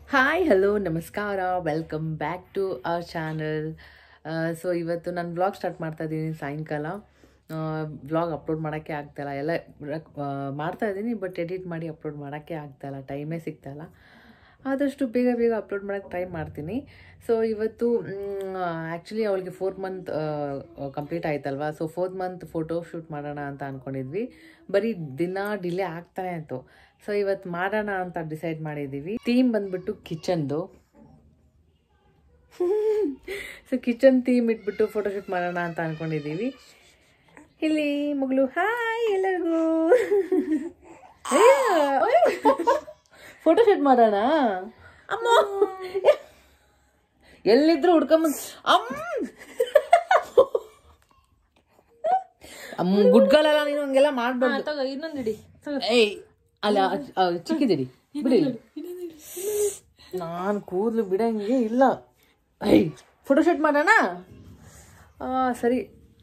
Hi hello ನಮಸ್ಕಾರ welcome back to our channel so ಇವತ್ತು ನಾನು ವ್ಲಾಗ್ ಸ್ಟಾರ್ಟ್ ಮಾಡ್ತಾ ಇದ್ದೀನಿ ಸಾಯಂಕಾಲ ವ್ಲಾಗ್ ಅಪ್ಲೋಡ್ ಮಾಡೋಕ್ಕೆ ಆಗ್ತಾಯಿಲ್ಲ ಎಲ್ಲ ಆ, ಮಾಡ್ತಾ ಇದ್ದೀನಿ ಬಟ್ ಎಡಿಟ್ ಮಾಡಿ ಅಪ್ಲೋಡ್ ಮಾಡೋಕ್ಕೆ ಆಗ್ತಾಯಿಲ್ಲ ಟೈಮೇ ಸಿಗ್ತಾಯಿಲ್ಲ ಆದಷ್ಟು ಬೇಗ ಬೇಗ ಅಪ್ಲೋಡ್ ಮಾಡೋಕ್ಕೆ ಟ್ರೈ ಮಾಡ್ತೀನಿ ಸೊ ಇವತ್ತು ಆ್ಯಕ್ಚುಲಿ ಅವಳಿಗೆ ಫೋರ್ತ್ ಮಂತ್ ಕಂಪ್ಲೀಟ್ ಆಯ್ತಲ್ವಾ so fourth month photo shoot ಮಾಡೋಣ ಅಂತ ಅಂದ್ಕೊಂಡಿದ್ವಿ ಬರೀ ದಿನ ಡಿಲೇ ಆಗ್ತಾನೆ ಇತ್ತು ಸೊ ಇವತ್ತು ಮಾಡೋಣ ಅಂತ ಡಿಸೈಡ್ ಮಾಡಿದ್ದೀವಿ ಥೀಮ್ ಬಂದ್ಬಿಟ್ಟು ಕಿಚನ್ದು ಸೊ ಕಿಚನ್ ಥೀಮ್ ಇಟ್ಬಿಟ್ಟು ಫೋಟೋಶೂಟ್ ಮಾಡೋಣ ಅಂತ ಅನ್ಕೊಂಡಿದ್ದೀವಿ ಇಲ್ಲಿ ಮಗಳು ಹಾಯ್ ಎಲ್ಲರಿಗೂ ಫೋಟೋಶೂಟ್ ಮಾಡೋಣ ಅಮ್ಮ ಎಲ್ಲಿದ್ರು ಹುಡ್ಕೊಂಬಂದ್ ಅಮ್ಮ ಅಮ್ಮ ಗುಡ್ಗಲಲ್ಲ ನೀನು ಹಂಗೆಲ್ಲ ಮಾಡ್ಬಾರ್ದು ಇನ್ನೊಂದು ಇಡಿ ಏಯ್ ಅಲ್ಲ ಅ- ಅ, ಚಿಕ್ಕಿದಿಡಿ ಬಿಡಿ ನಾನು ಕೂದಲು ಬಿಡಂಗೆ ಇಲ್ಲ ಐ ಫೋಟೋಶೂಟ್ ಮಾಡೋಣ ಆ, ಸರಿ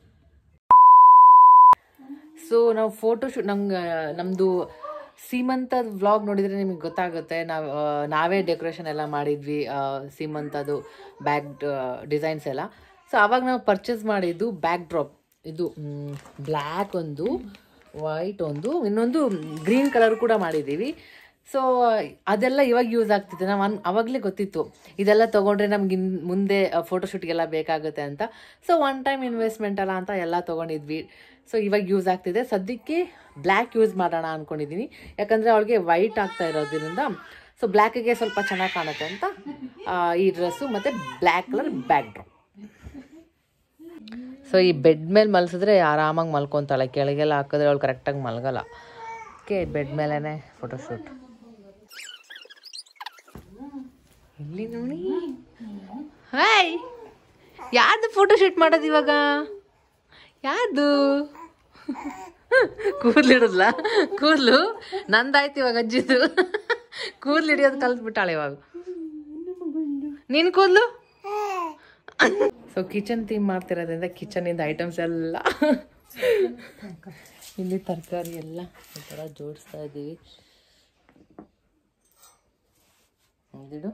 ಸೊ ನಾವು ಫೋಟೋಶೂಟ್ ನಮ್ಗೆ ನಮ್ಮದು ಸೀಮಂತದ ವ್ಲಾಗ್ ನೋಡಿದರೆ ನಿಮಗೆ ಗೊತ್ತಾಗುತ್ತೆ ನಾವು ಆ, ನಾವೇ ಡೆಕೋರೇಷನ್ ಎಲ್ಲ ಮಾಡಿದ್ವಿ ಆ, ಸೀಮಂತದು ಬ್ಯಾಗ್ ಡಿಸೈನ್ಸ್ ಎಲ್ಲ ಸೊ ಅವಾಗ ನಾವು ಪರ್ಚೇಸ್ ಮಾಡಿದ್ದು ಬ್ಯಾಕ್ ಡ್ರಾಪ್ ಇದು ಬ್ಲ್ಯಾಕ್ ಒಂದು ವೈಟ್ ಒಂದು ಇನ್ನೊಂದು ಗ್ರೀನ್ ಕಲರ್ ಕೂಡ ಮಾಡಿದ್ದೀವಿ ಸೊ ಅದೆಲ್ಲ ಇವಾಗ ಯೂಸ್ ಆಗ್ತಿದೆ ನಾವು ಅನ್ ಅವಾಗಲೇ ಗೊತ್ತಿತ್ತು ಇದೆಲ್ಲ ತೊಗೊಂಡ್ರೆ ನಮ್ಗೆ ಇನ್ ಮುಂದೆ ಫೋಟೋಶೂಟ್ಗೆಲ್ಲ ಬೇಕಾಗುತ್ತೆ ಅಂತ ಸೊ ಒನ್ ಟೈಮ್ ಇನ್ವೆಸ್ಟ್ಮೆಂಟ್ ಅಲ್ಲ ಅಂತ ಎಲ್ಲ ತೊಗೊಂಡಿದ್ವಿ ಸೊ ಇವಾಗ ಯೂಸ್ ಆಗ್ತಿದೆ ಸದ್ಯಕ್ಕೆ ಬ್ಲ್ಯಾಕ್ ಯೂಸ್ ಮಾಡೋಣ ಅಂದ್ಕೊಂಡಿದ್ದೀನಿ ಯಾಕಂದರೆ ಅವಳಿಗೆ ವೈಟ್ ಆಗ್ತಾ ಇರೋದ್ರಿಂದ ಸೊ ಬ್ಲ್ಯಾಕಿಗೆ ಸ್ವಲ್ಪ ಚೆನ್ನಾಗಿ ಕಾಣುತ್ತೆ ಅಂತ ಆ, ಈ ಡ್ರೆಸ್ಸು ಮತ್ತು black colour backdrop so ಈ ಬೆಡ್ ಮೇಲೆ ಮಲ್ಸಿದ್ರೆ ಆರಾಮಾಗಿ ಮಲ್ಕೊತಾಳೆ ಕೆಳಗೆಲ್ಲ ಹಾಕಿದ್ರೆ ಅವಳು ಕರೆಕ್ಟಾಗಿ ಮಲ್ಗಲ್ಲ ಓಕೆ ಬೆಡ್ ಮೇಲೇ ಫೋಟೋಶೂಟ್ ಇಲ್ಲಿ ನೋಡಿ ಹಾಯ್ ಯಾರ್ದು ಫೋಟೋಶೂಟ್ ಮಾಡೋದು ಇವಾಗ ಯಾರ್ದು ಕೂದ್ಲು ಹಿಡಿದ್ಲ ಕೂದಲು ನಂದಾಯ್ತು ಇವಾಗ ಅಜ್ಜಿದು ಕೂದ್ಲು ಹಿಡಿಯೋದು ಕಲ್ತ್ಬಿಟ್ಟಾಳೆ ಇವಾಗ ನಿನ್ ಕೂದಲು ಸೊ ಕಿಚನ್ ಥೀಮ್ ಮಾಡ್ತಿರೋದ್ರಿಂದ ಕಿಚನಿಂದ ಐಟಮ್ಸ್ ಎಲ್ಲ ಇಲ್ಲಿ ತರಕಾರಿ ಎಲ್ಲ ಈ ಥರ ಜೋಡಿಸ್ತಾ ಇದ್ದೀವಿ ಇದಿಡು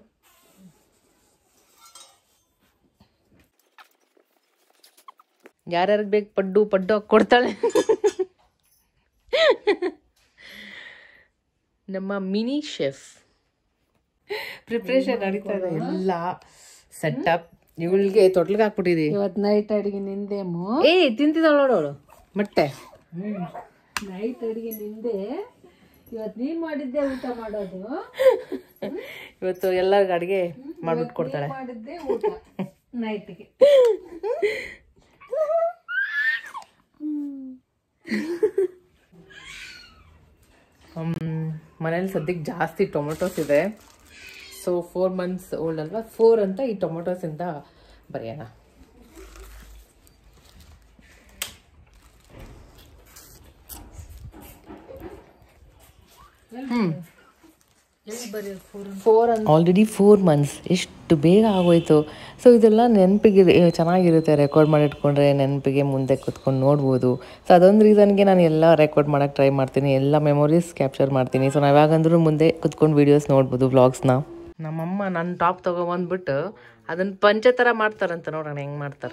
ಯಾರ್ಯಾರಿಗೆ ಬೇಕು ಪಡ್ಡು ಪಡ್ಡು ಹಾಕ್ ಕೊಡ್ತಾಳೆ ನಮ್ಮ ಮಿನಿ ಶೆಫ್ ಪ್ರಿಪ್ರೇಷನ್ ನಡೀತಾ ಇದೆ ಎಲ್ಲ ಸೆಟಪ್ ಇವಳಿಗೆ ತೊಟ್ಲಿಗೆ ಹಾಕ್ಬಿಟ್ಟಿದೀವಿ ಇವತ್ತು ನೈಟ್ ಅಡಿಗೆ ನಿಂದೇಮು ಏ ತಿಂತಿದ್ದಾಳ ನೋಡೋಳು ಮೊಟ್ಟೆ ನೈಟ್ ಅಡಿಗೆ ನಿಂದೆ ಇವತ್ತು ನೀನ್ ಮಾಡಿದ್ದೆ ಊಟ ಮಾಡೋದು ಇವತ್ತು ಎಲ್ಲರಿಗೂ ಅಡುಗೆ ಮಾಡ್ಬಿಟ್ಟು ಕೊಡ್ತಾಳೆ ಮಾಡಿದ್ದೆ ಊಟ ನೈಟ್ಗೆ ಮನೇಲಿ ಸದ್ಯಕ್ಕೆ ಜಾಸ್ತಿ ಟೊಮೊಟೊಸ್ ಇದೆ ಸೊ ಫೋರ್ ಮಂತ್ಸ್ ಓಲ್ಡ್ ಅಲ್ವಾ ಫೋರ್ ಅಂತ ಈ ಟೊಮೊಟೊಸಿಂದ ಬರೆಯೋಣ ಫೋರ್ ಆಲ್ರೆಡಿ ಫೋರ್ ಮಂತ್ಸ್ ಎಷ್ಟು ಬೇಗ ಆಗೋಯ್ತು ಸೊ ಇದೆಲ್ಲ ನೆನಪಿಗೆ ಚೆನ್ನಾಗಿರುತ್ತೆ ರೆಕಾರ್ಡ್ ಮಾಡಿ ಇಟ್ಕೊಂಡ್ರೆ ನೆನಪಿಗೆ ಮುಂದೆ ಕುತ್ಕೊಂಡು ನೋಡ್ಬೋದು ಸೊ ಅದೊಂದು ರೀಸನ್ಗೆ ನಾನು ಎಲ್ಲ ರೆಕಾರ್ಡ್ ಮಾಡೋಕ್ಕೆ ಟ್ರೈ ಮಾಡ್ತೀನಿ ಎಲ್ಲ ಮೆಮೊರೀಸ್ ಕ್ಯಾಪ್ಚರ್ ಮಾಡ್ತೀನಿ ಸೊ ನಾವು ಯಾವಾಗಂದ್ರೂ ಮುಂದೆ ಕುತ್ಕೊಂಡು ವೀಡಿಯೋಸ್ ನೋಡ್ಬೋದು ವ್ಲಾಗ್ಸ್ನ ನಮ್ಮಮ್ಮ ನನ್ನ ಟಾಪ್ ತೊಗೊಬಂದ್ಬಿಟ್ಟು ಅದನ್ನ ಪಂಚೆ ಥರ ಮಾಡ್ತಾರಂತ ನೋಡೋಣ ಹೆಂಗೆ ಮಾಡ್ತಾರೆ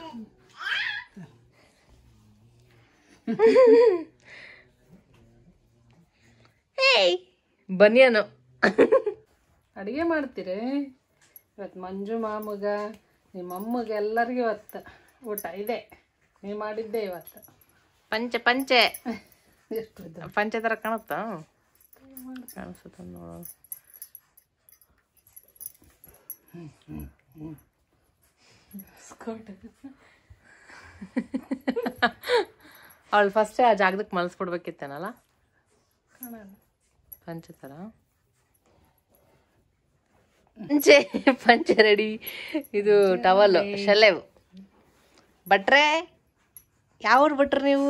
ಬನಿಯನು ಅಡಿಗೆ ಮಾಡ್ತೀರಿ ಇವತ್ತು ಮಂಜು ಮಾಮಗ ನಿಮ್ಮ ಅಮ್ಮಗೆ ಎಲ್ಲರಿಗೂ ಇವತ್ತು ಊಟ ಇದೆ ನೀ ಮಾಡಿದ್ದೆ ಇವತ್ತು ಪಂಚೆ ಪಂಚೆ ಎಷ್ಟು ಇದು ಪಂಚೆ ಥರ ಕಾಣುತ್ತಾ ಕಾಣಿಸುತ್ತ ನೋಡೋಣ ಅವಳು ಫಸ್ಟೇ ಆ ಜಾಗದಕ್ಕೆ ಮಲ್ಸ್ಬಿಡ್ಬೇಕಿತ್ತೇನಲ್ಲ ಪಂಚೆ ಥರ ಪಂಚೆ ಪಂಚೆ ರೆಡಿ ಇದು ಟವಲ್ ಶೆಲೆವ್ ಭಟ್ರೆ ಯಾವ ಭಟ್ರು ನೀವು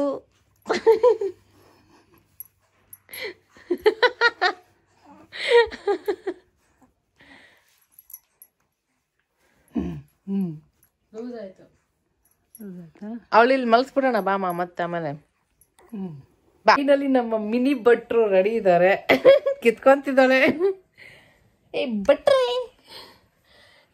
ಲೂಸ್ ಆಯ್ತು ಅವಳು ಇಲ್ಲಿ ಮಲ್ಸ್ಬಿಡೋಣ ಬಾಮ ಮತ್ತೆ ಆಮೇಲೆ ಫೈನಲಿ ನಮ್ಮ ಮಿನಿ ಭಟ್ರು ರೆಡಿ ಇದ್ದಾರೆ ಕಿತ್ಕೊಂತಿದ್ದಾಳೆ ಏ ಭಟ್ರೆ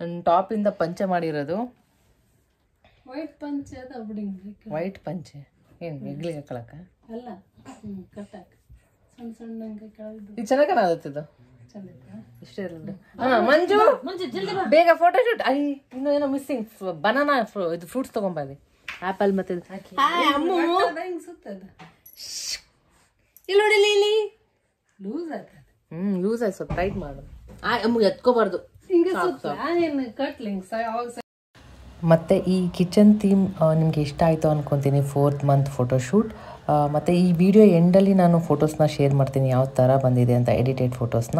ಟಾಪಿಂದ ಪಂಚೆ ಮಾಡಿರೋದು ವೈಟ್ ಪಂಚೆ ಅದ ಬಿಡಿಂಗ್ ವೈಟ್ ಪಂಚೆ ಏನು ಹೆಗ್ಲಿಗೆ ಹಾಕೊಳಕ ಅಲ್ಲ ಹ್ಞೂ ಕಟ್ಟಾಕ ಸಣ್ಣ ಸಣ್ಣ ಹಂಗೆ ಕೆಳಗಿದ್ದು ಇದು ಚೆನ್ನಾಗಿ ಕಾಣತ್ತೆ ಇದು ಚಂದ ಐತಾ? ಇಷ್ಟೇ ಇರಲಿಲ್ಲ ಹಾ ಮಂಜು ಬೇಗ ಫೋಟೋ ಶೂಟ್ ಐ ಇನ್ನೂ ಏನೋ ಮಿಸ್ಸಿಂಗ್ ಬನಾನಾ ಇದು ಫ್ರೂಟ್ಸ್ ತಗೊಂಬರ್ರಿ ಆಪಲ್ ಮತ್ತೆ ಇದು. ಹಾಯ್ ಅಮ್ಮು ಅದ ಹಿಂಗೆ ಸುತ್ತದ ಇಲ್ಲಿ ನೋಡಿ ಇಲ್ಲಿ ಇಲ್ಲಿ ಲೂಸ್ ಆಗ್ತದೆ ಹ್ಮ್ ಲೂಸ್ ಆಯ್ತು ಸ್ವಲ್ಪ ಟೈಟ್ ಮಾಡು ಆ ಅಮ್ಮಗೆ ಎತ್ಕೋಬಾರ್ದು ಹಿಂಗೆ ಸುತ್ತ ಏನು ಕಟ್ಲಿಂಗ್ ಸ ಅವಾಗ ಸ ಮತ್ತು ಈ ಕಿಚನ್ ಥೀಮ್ ನಿಮಗೆ ಇಷ್ಟ ಆಯಿತು ಅಂದ್ಕೊತೀನಿ ಫೋರ್ತ್ ಮಂತ್ ಫೋಟೋಶೂಟ್ ಮತ್ತು ಈ ವಿಡಿಯೋ ಎಂಡಲ್ಲಿ ನಾನು ಫೋಟೋಸ್ನ ಶೇರ್ ಮಾಡ್ತೀನಿ ಯಾವ ಥರ ಬಂದಿದೆ ಅಂತ ಎಡಿಟೆಡ್ ಫೋಟೋಸ್ನ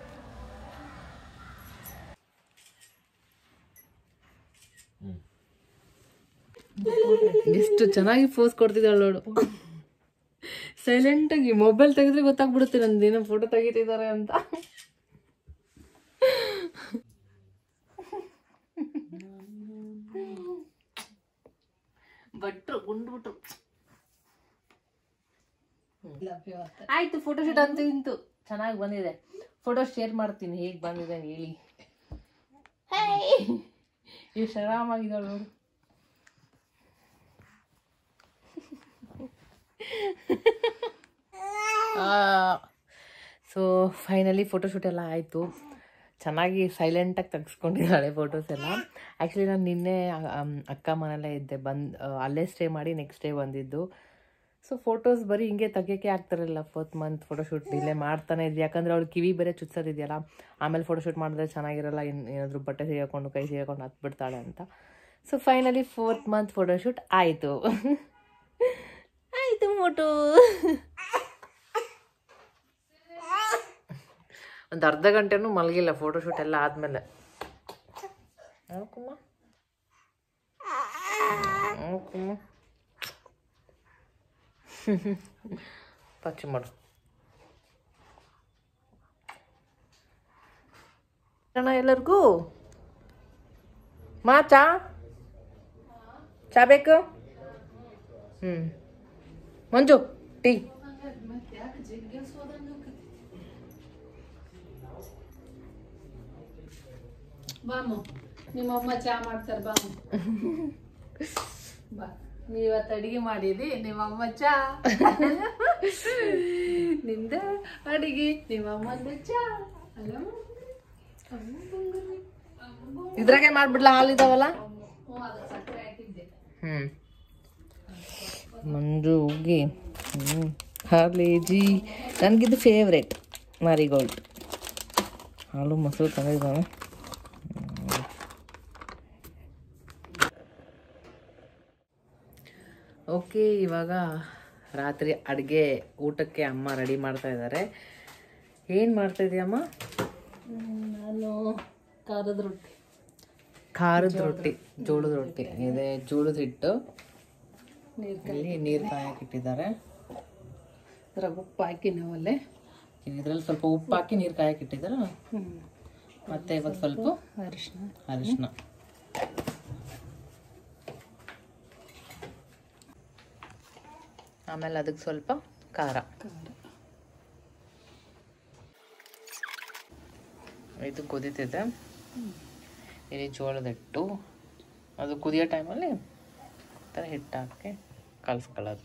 ಎಷ್ಟು ಚೆನ್ನಾಗಿ ಪೋಸ್ ಕೊಡ್ತಿದ್ದಾಳೆ ನೋಡು ಸೈಲೆಂಟಾಗಿ ಮೊಬೈಲ್ ತೆಗೆದ್ರೆ ಗೊತ್ತಾಗ್ಬಿಡುತ್ತೆ ನಂದು ಏನೋ ಫೋಟೋ ತೆಗಿತಿದ್ದಾರೆ ಅಂತ ಭಟ್ರು ಗುಂಡು ಬಿಟ್ರು ಆಯ್ತು ಫೋಟೋಶೂಟ್ ಅಂತೂ ಇಂತು ಚೆನ್ನಾಗಿ ಬಂದಿದೆ ಫೋಟೋ ಶೇರ್ ಮಾಡ್ತೀನಿ ಹೇಗೆ ಬಂದಿದೆ ಅಂತ ಹೇಳಿ ಎಷ್ಟು ಆರಾಮಾಗಿದ್ದಾಳೆ ನೋಡು ಸೊ ಫೈನಲಿ ಫೋಟೋಶೂಟ್ ಎಲ್ಲ ಆಯಿತು ಚೆನ್ನಾಗಿ ಸೈಲೆಂಟಾಗಿ ತೆಗೆಸ್ಕೊಂಡಿದ್ದಾಳೆ ಫೋಟೋಸ್ ಎಲ್ಲ ಆ್ಯಕ್ಚುಲಿ ನಾನು ನಿನ್ನೆ ಅಮ್, ಅಕ್ಕ ಮನೆಯಲ್ಲೇ ಇದ್ದೆ ಬಂದು ಅಲ್ಲೇ ಸ್ಟೇ ಮಾಡಿ ನೆಕ್ಸ್ಟ್ ಡೇ ಬಂದಿದ್ದು ಸೊ ಫೋಟೋಸ್ ಬರೀ ಹಿಂಗೆ ತೆಗಿಯೋಕ್ಕೆ ಆಗ್ತಿರಲಿಲ್ಲ ಫೋರ್ತ್ ಮಂತ್ ಫೋಟೋಶೂಟ್ ಡಿಲೇ ಮಾಡ್ತಾನೆ ಇದ್ವಿ ಯಾಕಂದ್ರೆ ಅವಳು ಕಿವಿ ಬೇರೆ ಚುಚ್ಚೋದಿದೆಯಲ್ಲ ಆಮೇಲೆ ಫೋಟೋಶೂಟ್ ಮಾಡಿದ್ರೆ ಚೆನ್ನಾಗಿರಲ್ಲ ಇನ್ ಏನಾದರೂ ಬಟ್ಟೆ ಸಿಗಾಕೊಂಡು ಕೈ ಸಿಗಾಕೊಂಡು ಹತ್ಬಿಡ್ತಾಳೆ ಅಂತ so finally fourth month photoshoot ಆಯಿತು ಆಯಿತು ಮೋಟು ಒಂದು ಅರ್ಧ ಗಂಟೆನೂ ಮಲಗಿಲ್ಲ ಫೋಟೋಶೂಟ್ ಎಲ್ಲ ಆದಮೇಲೆ ಕುಮ್ಮ ಕುಮ್ಮ ಪಚ್ಚಿ ಮಾಡು ಅಣ್ಣ ಎಲ್ಲರಿಗೂ ಮಾ ಚಾ ಚಾ ಬೇಕು ಹ್ಞೂ ಮಂಜು ಟೀ ಬಾಮು ನಿಮ್ಮ ಅಮ್ಮ ಚಾ ಮಾಡ್ತಾರೆ ಬಾಮು ಬಾ ನೀವತ್ತು ಅಡಿಗೆ ಮಾಡಿದಿ ನಿಮ್ಮ ಅಮ್ಮ ಚಾ ನಿಂದ ಅಡಿಗೆ ನಿಮ್ಮ ಅಮ್ಮಂದ ಚಾ ಅಲ್ಲ ಇದ್ರಾಗೆ ಮಾಡ್ಬಿಡ್ಲಾ ಹಾಲಿದಾವಲ್ಲ ಹ್ಞೂ ಅದು ಸಕ್ಕರೆ ಹಾಕಿದ್ದೆ ಹ್ಞೂ ಮಂಜು ಹುಗ್ಗಿ ಹ್ಞೂ ಹಾರ್ಲೇಜಿ ನನಗಿದು ಫೇವ್ರೇಟ್ ಮಾರಿಗೋಲ್ಡ್ ಹಾಲು ಮೊಸರು ತಂದಿದ್ದಾನೆ ಓಕೆ ಇವಾಗ ರಾತ್ರಿ ಅಡುಗೆ ಊಟಕ್ಕೆ ಅಮ್ಮ ರೆಡಿ ಮಾಡ್ತಾ ಇದ್ದಾರೆ ಏನು ಮಾಡ್ತಾ ಇದೀಯಮ್ಮ ನಾನು ಖಾರದ ರೊಟ್ಟಿ ಖಾರದ ರೊಟ್ಟಿ ಜೋಳದ ರೊಟ್ಟಿ ಇದೆ ಜೋಳದ ಹಿಟ್ಟು ನೀರು ಇಲ್ಲಿ ನೀರು ಕಾಯಕ್ಕೆ ಇಟ್ಟಿದ್ದಾರೆ ಅದ್ರಾಗ ಉಪ್ಪು ಹಾಕಿ ನಾವಲ್ಲೇ ಇದರಲ್ಲಿ ಸ್ವಲ್ಪ ಉಪ್ಪು ಹಾಕಿ ನೀರು ಕಾಯಕ್ಕೆ ಇಟ್ಟಿದ್ದಾರೆ ಹ್ಞೂ ಮತ್ತೆ ಇವಾಗ ಸ್ವಲ್ಪ ಅರಿಶಿನ ಅರಿಶಿನ ಆಮೇಲೆ ಅದಕ್ಕೆ ಸ್ವಲ್ಪ ಖಾರ ಖಾರ ಇದು ಕುದೀತಿದೆ ಇಲ್ಲಿ ಜೋಳದ ಹಿಟ್ಟು ಅದು ಕುದಿಯೋ ಟೈಮಲ್ಲಿ ಥರ ಹಿಟ್ಟು ಹಾಕಿ ಕಲಿಸ್ಕೊಳ್ಳೋದು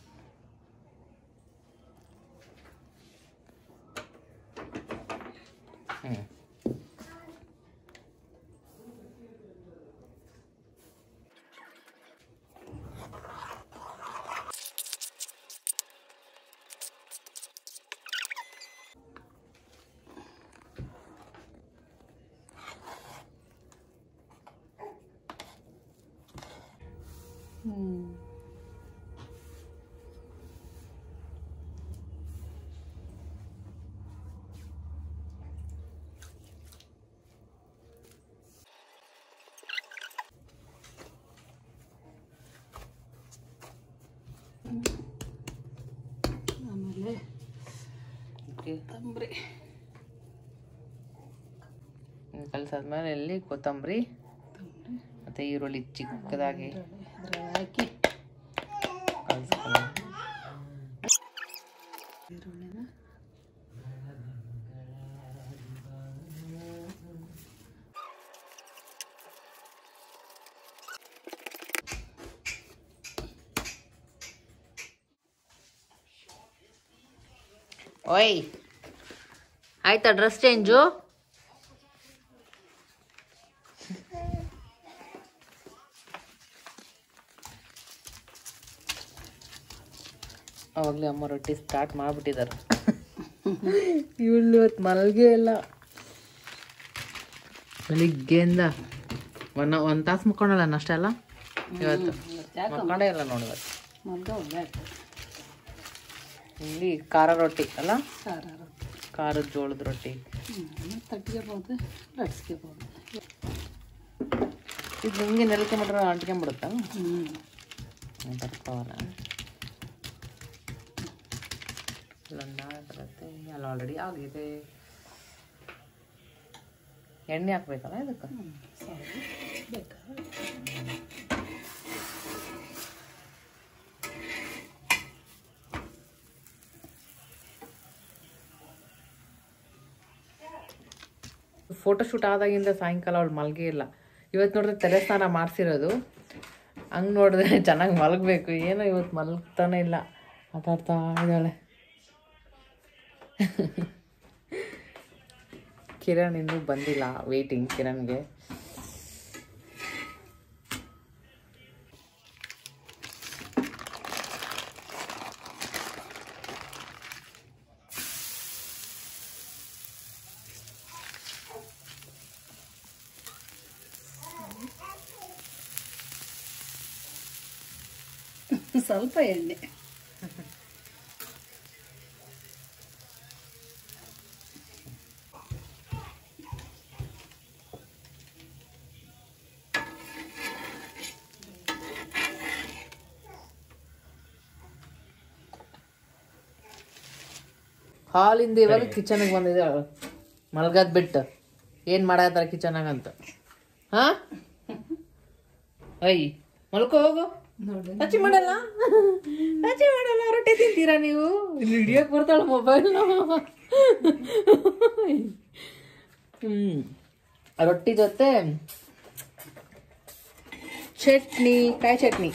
ಹ್ಞೂ ಹ್ಞೂ ಆಮೇಲೆ ಓಕೆ ತಂಬ್ರಿ ಕಲಸಾದ್ಮೇಲೆ ಇಲ್ಲಿ ಕೊತ್ತಂಬರಿ ತಂಬ್ರಿ ಮತ್ತು ಈರುಳ್ಳಿ ಚಿಕ್ಕದಾಗಿ ಅದ್ರಾಗ ಹಾಕಿ ಕಲಿಸ್ಕೊಳ್ಳೋದು ಈರುಳ್ಳಿನ ಓಯ್ ಆಯ್ತಾ ಡ್ರೆಸ್ ಚೇಂಜು ಅವಾಗಲೇ ಅಮ್ಮ ರೊಟ್ಟಿ ಸ್ಟಾರ್ಟ್ ಮಾಡಿಬಿಟ್ಟಿದ್ದಾರೆ ಇವಳು ಇವತ್ತು ಮಲ್ಗೆ ಇಲ್ಲ ಬೆಳಿಗ್ಗೆಯಿಂದ ಒನ್ ಒಂದು ತಾಸು ಮುಕ್ಕೊಂಡಲ್ಲ ಅಷ್ಟೆಲ್ಲ ಇವತ್ತು ಮಲ್ಕೊಂಡೇ ಇಲ್ಲ ನೋಡಿ ಇವತ್ತು ಮಲ್ಗ ಒಳ್ಳೆ ಇಲ್ಲಿ ಖಾರ ರೊಟ್ಟಿ ಅಲ್ಲ ಖಾರ ರೊಟ್ಟಿ ಖಾರದ ಜೋಳದ ರೊಟ್ಟಿ ಹ್ಞೂ ತಟ್ಗೆಬೋದು ಲಟ್ಸ್ಗೆಬೋದು ಇದು ಹಿಂಗೆ ನೆಲಕ್ಕೆ ಮಾಡ್ರೆ ಅಂಟ್ಕೊಂಡ್ಬಿಡುತ್ತಾ ಹ್ಞೂ ಬರ್ತಾವಲ್ಲ ಇಲ್ಲೊಂದು ನಾಳೆ ಬರುತ್ತೆ ಅಲ್ಲಿ ಆಲ್ರೆಡಿ ಆಗಿದೆ ಎಣ್ಣೆ ಹಾಕ್ಬೇಕಲ್ಲ ಇದಕ್ಕೆ ಸರಿ ಬೇಕಾ ಫೋಟೋ ಶೂಟ್ ಆದಾಗಿಂದ ಸಾಯಂಕಾಲ ಅವಳು ಮಲ್ಗೇ ಇಲ್ಲ ಇವತ್ತು ನೋಡಿದ್ರೆ ತಲೆ ಸ್ನಾನ ಮಾಡಿಸಿರೋದು ಹಂಗೆ ನೋಡಿದ್ರೆ ಚೆನ್ನಾಗಿ ಮಲಗಬೇಕು ಏನೋ ಇವತ್ತು ಮಲಗ್ತಾನೆ ಇಲ್ಲ ಮಾತಾಡ್ತಾ ಇದ್ದಾಳೆ ಕಿರಣ್ ಇನ್ನೂ ಬಂದಿಲ್ಲ ವೇಟಿಂಗ್ ಕಿರಣ್ಗೆ ಸ್ವಲ್ಪ ಎಣ್ಣೆ ಹಾಲಿಂದ ಇವಾಗ ಕಿಚನ್ಗೆ ಬಂದಿದೆ ಅವಳು ಮಲ್ಗದ್ ಬಿಟ್ಟು ಏನು ಮಾಡತ್ತಾರ ಕಿಚನಾಗ ಅಂತ ಹಾ ಐ ಮಲ್ಕೋ ಹೋಗು ನೋಡಿ ಟಚ್ ಮಾಡಲ್ಲ ಟಚ್ ಮಾಡಲ್ಲ ರೊಟ್ಟಿ ತಿಂತೀರಾ ನೀವು ಇಲ್ಲಿ ಹಿಡಿಯಕ್ ಬರ್ತಾಳ ಮೊಬೈಲ್ ಹ್ಮ್ ರೊಟ್ಟಿ ಜೊತೆ ಚಟ್ನಿ ಕಾಯಿ ಚಟ್ನಿ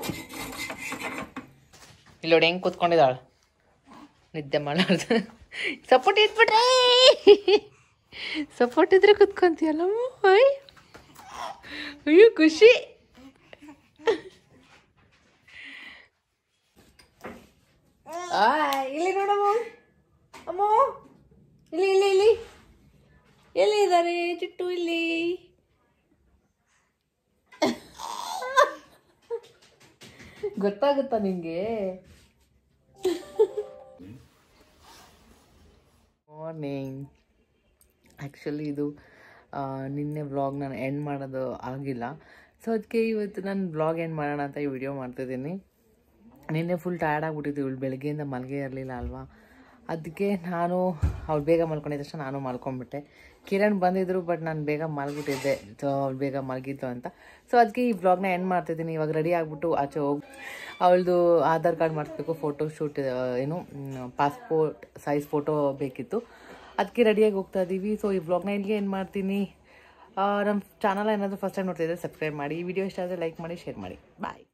ಇಲ್ಲಿ ನೋಡಿ ಹೆಂಗ್ ಕೂತ್ಕೊಂಡಿದ್ದಾಳ ನಿದ್ದೆ ಮಾಡಾರ್ದು ಸಪೋರ್ಟ್ ಇದ್ಬಿಟ್ರೆ ಸಪೋರ್ಟ್ ಇದ್ರೆ ಕುತ್ಕೊಂತೀಯಲ್ಲ ಅಯ್ಯ ಅಯ್ಯೋ ಖುಷಿ ಆ, ಇಲ್ಲಿ ನೋಡಮ್ಮ ಅಮ್ಮ ಇಲ್ಲಿ ಇಲ್ಲಿ ಇಲ್ಲಿ ಎಲ್ಲಿ ಇದ್ದಾರೆ ಚಿಟ್ಟು ಇಲ್ಲಿ ಗೊತ್ತಾಗುತ್ತಾ ನಿಂಗೆ ಮಾರ್ನಿಂಗ್ ಆ್ಯಕ್ಚುಲಿ ಇದು ಆ, ನಿನ್ನೆ ವ್ಲಾಗ್ ನಾನು ಎಂಡ್ ಮಾಡೋದು ಆಗಿಲ್ಲ ಸೊ ಅದಕ್ಕೆ ಇವತ್ತು ನಾನು ವ್ಲಾಗ್ ಎಂಡ್ ಮಾಡೋಣ ಅಂತ ಈ ವಿಡಿಯೋ ಮಾಡ್ತಿದ್ದೀನಿ ನಿನ್ನೆ ಫುಲ್ ಟಯರ್ಡ್ ಆಗಿಬಿಟ್ಟಿದ್ದು ಇವಳು ಬೆಳಗ್ಗೆಯಿಂದ ಮಲಗೇ ಇರಲಿಲ್ಲ ಅಲ್ವಾ ಅದಕ್ಕೆ ನಾನು ಅವ್ಳು ಬೇಗ ಮಲ್ಕೊಂಡಿದ್ದ ತಕ್ಷಣ ನಾನು ಮಲ್ಕೊಂಡ್ಬಿಟ್ಟೆ ಕಿರಣ್ ಬಂದಿದ್ರು ಬಟ್ ನಾನು ಬೇಗ ಮಲಗಿಟ್ಟಿದ್ದೆ ಸೊ ಅವ್ಳು ಬೇಗ ಮಲಗಿದ್ದು ಅಂತ ಸೊ ಅದಕ್ಕೆ ಈ ವ್ಲಾಗ್ನ ಎಂಡ್ ಮಾಡ್ತಿದ್ದೀನಿ ಇವಾಗ ರೆಡಿ ಆಗಿಬಿಟ್ಟು ಆಚೆ ಹೋಗಿ ಅವಳದು ಆಧಾರ್ ಕಾರ್ಡ್ ಮಾಡಿಸ್ಬೇಕು ಫೋಟೋ ಶೂಟ್ ಏನು ಪಾಸ್ಪೋರ್ಟ್ ಸೈಜ್ ಫೋಟೋ ಬೇಕಿತ್ತು ಅದಕ್ಕೆ ರೆಡಿಯಾಗಿ ಹೋಗ್ತಾ ಇದ್ದೀವಿ ಸೊ ಈ ವ್ಲಾಗ್ನ ಇಲ್ಲಿಗೆ ಏನು ಮಾಡ್ತೀನಿ ನಮ್ಮ ಚಾನಲ್ ಏನಾದರೂ ಫಸ್ಟ್ ಟೈಮ್ ನೋಡ್ತಿದ್ರೆ ಸಬ್ಸ್ಕ್ರೈಬ್ ಮಾಡಿ ಈ ವಿಡಿಯೋ ಇಷ್ಟ ಆದರೆ ಲೈಕ್ ಮಾಡಿ ಶೇರ್ ಮಾಡಿ ಬಾಯ್